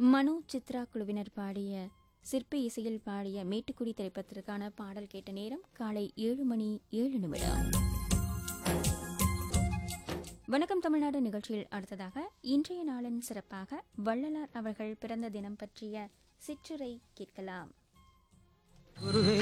மனோ சித்ரா குழுவினர் பாடிய சிற்பி இசையில் பாடிய மேட்டுக்குடி திரைப்படத்திற்கான பாடல் கேட்ட நேரம் காலை ஏழு மணி ஏழு நிமிடம் வணக்கம் தமிழ்நாடு நிகழ்ச்சியில் அடுத்ததாக இன்றைய நாளின் சிறப்பாக வள்ளலார் அவர்கள் பிறந்த தினம் பற்றிய சிற்றுரை கேட்கலாம் குருவே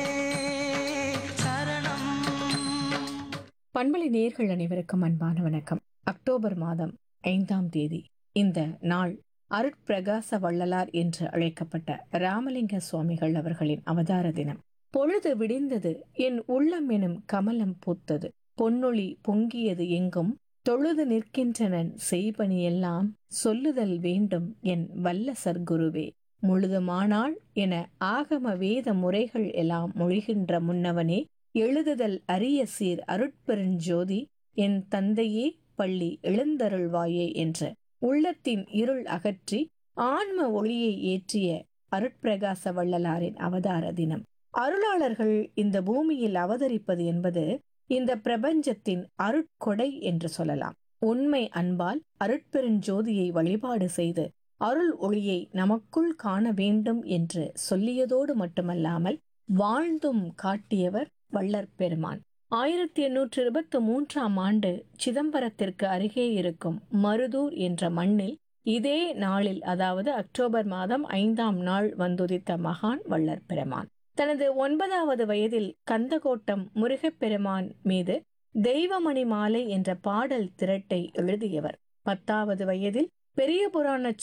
சரணம் பண்பலை நேர்கள் அனைவருக்கும் அன்பான வணக்கம் அக்டோபர் மாதம் ஐந்தாம் தேதி இந்த நாள் அருட்பிரகாச வள்ளலார் என்று அழைக்கப்பட்ட ராமலிங்க சுவாமிகள் அவர்களின் அவதார தினம் பொழுது விடிந்தது என் உள்ளம் எனும் கமலம் பூத்தது பொன்னொளி பொங்கியது எங்கும் தொழுது நிற்கின்றனன் செய்பணியெல்லாம் சொல்லுதல் வேண்டும் என் வல்ல சர்க்குருவே முழுதுமானாள் என ஆகம வேத முறைகள் எல்லாம் மொழிகின்ற முன்னவனே எழுதுதல் அரிய சீர் அருட்பெருஞ்சோதி என் தந்தையே பள்ளி எழுந்தருள்வாயே என்ற உள்ளத்தின் இருள் அகற்றி ஆன்ம ஒளியை ஏற்றிய அருட்பிரகாச வள்ளலாரின் அவதார தினம் அருளாளர்கள் இந்த பூமியில் அவதரிப்பது என்பது இந்த பிரபஞ்சத்தின் அருட்கொடை என்று சொல்லலாம் உண்மை அன்பால் அருட்பெருஞ்சோதியை வழிபாடு செய்து அருள் ஒளியை நமக்குள் காண வேண்டும் என்று சொல்லியதோடு மட்டுமல்லாமல் வாழ்ந்தும் காட்டியவர் வள்ளற் பெருமான் ஆயிரத்தி எண்ணூற்று இருபத்தி மூன்றாம் ஆண்டு சிதம்பரத்திற்கு அருகே இருக்கும் மருதூர் என்ற மண்ணில் இதே நாளில் அதாவது அக்டோபர் மாதம் ஐந்தாம் நாள் வந்துதித்த மகான் வள்ளற் பெருமான் தனது ஒன்பதாவது வயதில் கந்தகோட்டம் முருகப்பெருமான் மீது தெய்வமணி மாலை என்ற பாடல் திரட்டை எழுதியவர் பத்தாவது வயதில் பெரிய புராண